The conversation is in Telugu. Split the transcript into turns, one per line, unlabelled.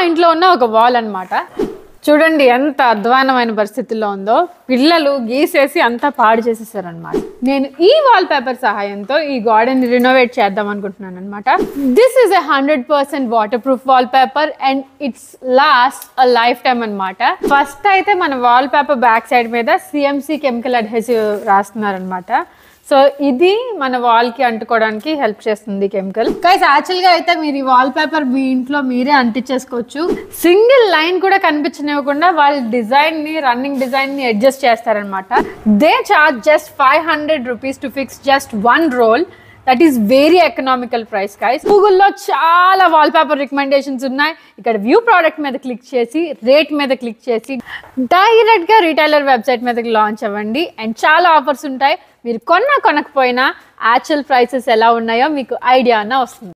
ఇంట్లో ఉన్న ఒక వాల్ అన్నమాట చూడండి ఎంత అధ్వానమైన పరిస్థితుల్లో ఉందో పిల్లలు గీసేసి అంతా పాడు చేసేసారనమాట నేను ఈ వాల్ పేపర్ సహాయంతో ఈ గార్డెన్ రినోవేట్ చేద్దాం అనుకుంటున్నాను అనమాట this is a hundred percent waterproof wallpaper and it's last a lifetime అనమాట ఫస్ట్ అయితే మన వాల్ పేపర్ బ్యాక్ సైడ్ మీద సిఎంసి కెమికల్ అడ్హెసివ్ రాస్తున్నారనమాట సో ఇది మన వాల్ కి అంటుకోవడానికి హెల్ప్ చేస్తుంది కెమికల్ గైస్ యాక్చువల్ గా అయితే మీరు ఈ వాల్ పేపర్ మీ ఇంట్లో మీరే అంటించేసుకోవచ్చు సింగిల్ లైన్ కూడా కనిపించనివ్వకుండా వాళ్ళ డిజైన్ ని రన్నింగ్ డిజైన్ ని అడ్జస్ట్ చేస్తారనమాట they charge just five hundred rupees to fix just one roll that is very economical price guys గూగుల్లో చాలా వాల్ పేపర్ రికమెండేషన్స్ ఉన్నాయి ఇక్కడ వ్యూ ప్రోడక్ట్ మీద క్లిక్ చేసి రేట్ మీద క్లిక్ చేసి డైరెక్ట్ గా రీటైలర్ వెబ్సైట్ మీదకి లాంచ్ అవ్వండి అండ్ చాలా ఆఫర్స్ ఉంటాయి మీరు కొన్నా కొనకపోయినా యాక్చువల్ ప్రైసెస్ ఎలా ఉన్నాయో మీకు ఐడియా అన్న వస్తుంది